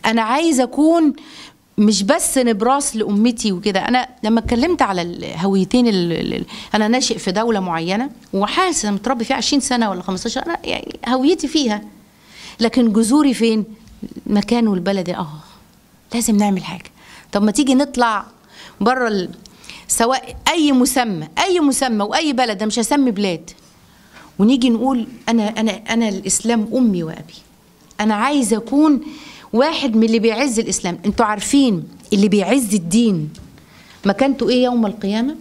انا عايز اكون مش بس نبراس لامتي وكده انا لما اتكلمت على الهويتين ال- ال- ال- انا ناشئ في دوله معينه وحاسس انا متربي فيها 20 سنه ولا 15 انا يعني هويتي فيها لكن جذوري فين مكان والبلد اه لازم نعمل حاجه طب ما تيجي نطلع بره ال... سواء اي مسمى اي مسمى واي بلد انا مش هسمي بلاد ونيجي نقول انا انا انا الاسلام امي وابي انا عايز اكون واحد من اللي بيعز الاسلام انتوا عارفين اللي بيعز الدين مكانته ايه يوم القيامه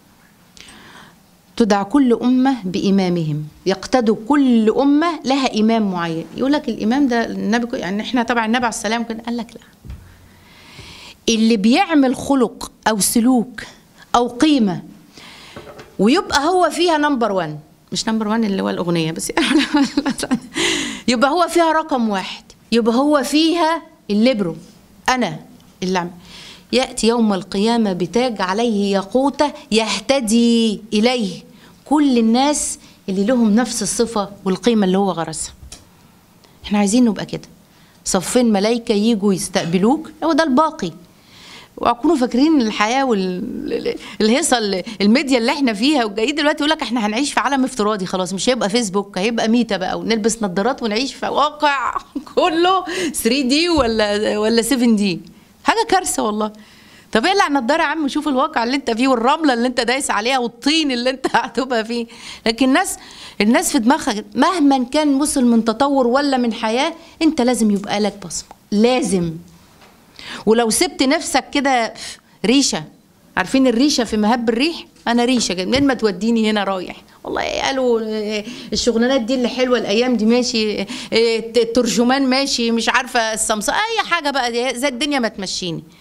تدعى كل أمة بإمامهم يقتدوا كل أمة لها إمام معين يقول لك الإمام ده النبي يعني إحنا طبعا النبي عليه السلام كان قال لك لا اللي بيعمل خلق أو سلوك أو قيمة ويبقى هو فيها نمبر وان مش نمبر وان اللي هو الأغنية بس يبقى هو فيها رقم واحد يبقى هو فيها الليبرو أنا اللي عم يأتي يوم القيامة بتاج عليه ياقوتة يهتدي إليه كل الناس اللي لهم نفس الصفة والقيمة اللي هو غرسها احنا عايزين نبقى كده صفين ملايكة يجوا يستقبلوك هو ده الباقي وكونوا فاكرين الحياه والهيصه الميديا اللي احنا فيها وجاي دلوقتي يقول لك احنا هنعيش في عالم افتراضي خلاص مش هيبقى فيسبوك هيبقى ميتا بقى ونلبس نظارات ونعيش في واقع كله 3 دي ولا ولا 7 دي حاجه كارثه والله طب اقلع النضاره يا عم وشوف الواقع اللي انت فيه والرمله اللي انت دايس عليها والطين اللي انت هتبقى فيه لكن الناس الناس في دماغها مهما كان وصل من تطور ولا من حياه انت لازم يبقى لك بصمه لازم ولو سبت نفسك كده ريشه عارفين الريشه في مهب الريح انا ريشه منين ما توديني هنا رايح والله قالوا الشغلانات دي اللي حلوه الايام دي ماشي الترجمان ماشي مش عارفه السمسار اي حاجه بقى زي الدنيا ما تمشيني